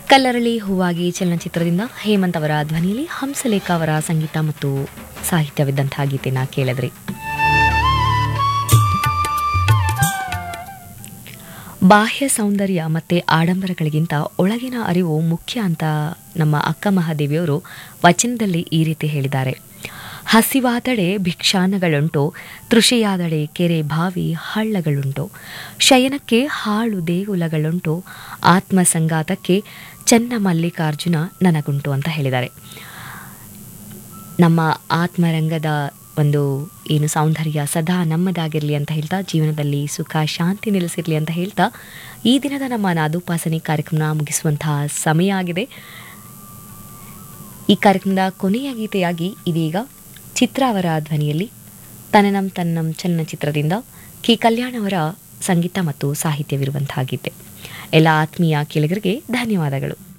ಕಲ್ಲರಳಿ ಹೂವಾಗಿ ಚಲನಚಿತ್ರದಿಂದ ಹೇಮಂತ್ ಅವರ ಧ್ವನಿಯಲ್ಲಿ ಹಂಸಲೇಖ ಅವರ ಸಂಗೀತ ಮತ್ತು ಸಾಹಿತ್ಯವಿದ್ದಂತಹ ಗೀತೆನ ಕೇಳಿದ್ರಿ ಬಾಹ್ಯ ಸೌಂದರ್ಯ ಮತ್ತು ಆಡಂಬರಗಳಿಗಿಂತ ಒಳಗಿನ ಅರಿವು ಮುಖ್ಯ ಅಂತ ನಮ್ಮ ಅಕ್ಕ ಮಹಾದೇವಿಯವರು ವಚನದಲ್ಲಿ ಈ ರೀತಿ ಹೇಳಿದ್ದಾರೆ ಹಸಿವಾದಡೆ ಭಿಕ್ಷಾನಗಳುಂಟು ತೃಷಿಯಾದಡೆ ಕೆರೆ ಬಾವಿ ಹಳ್ಳಗಳುಂಟು ಶಯನಕ್ಕೆ ಹಾಳು ದೇಗುಲಗಳುಂಟು ಆತ್ಮಸಂಗಾತಕ್ಕೆ ಚೆನ್ನ ಮಲ್ಲಿಕಾರ್ಜುನ ನನಗುಂಟು ಅಂತ ಹೇಳಿದ್ದಾರೆ ನಮ್ಮ ಆತ್ಮರಂಗದ ಒಂದು ಏನು ಸೌಂದರ್ಯ ಸದಾ ನಮ್ಮದಾಗಿರಲಿ ಅಂತ ಹೇಳ್ತಾ ಜೀವನದಲ್ಲಿ ಸುಖ ಶಾಂತಿ ನೆಲೆಸಿರಲಿ ಅಂತ ಹೇಳ್ತಾ ಈ ದಿನದ ನಮ್ಮ ನಾದೋಪಾಸನೆ ಕಾರ್ಯಕ್ರಮ ಮುಗಿಸುವಂತಹ ಸಮಯ ಆಗಿದೆ ಈ ಕಾರ್ಯಕ್ರಮದ ಕೊನೆಯ ಗೀತೆಯಾಗಿ ಇದೀಗ ಚಿತ್ರ ಅವರ ಧ್ವನಿಯಲ್ಲಿ ತನ್ನಂ ತನ್ನಂ ಚಲನಚಿತ್ರದಿಂದ ಕೆ ಕಲ್ಯಾಣ್ ಅವರ ಸಂಗೀತ ಮತ್ತು ಸಾಹಿತ್ಯವಿರುವಂತಹ ಗೀತೆ ಎಲ್ಲ ಆತ್ಮೀಯ ಕೇಳಿಗರಿಗೆ ಧನ್ಯವಾದಗಳು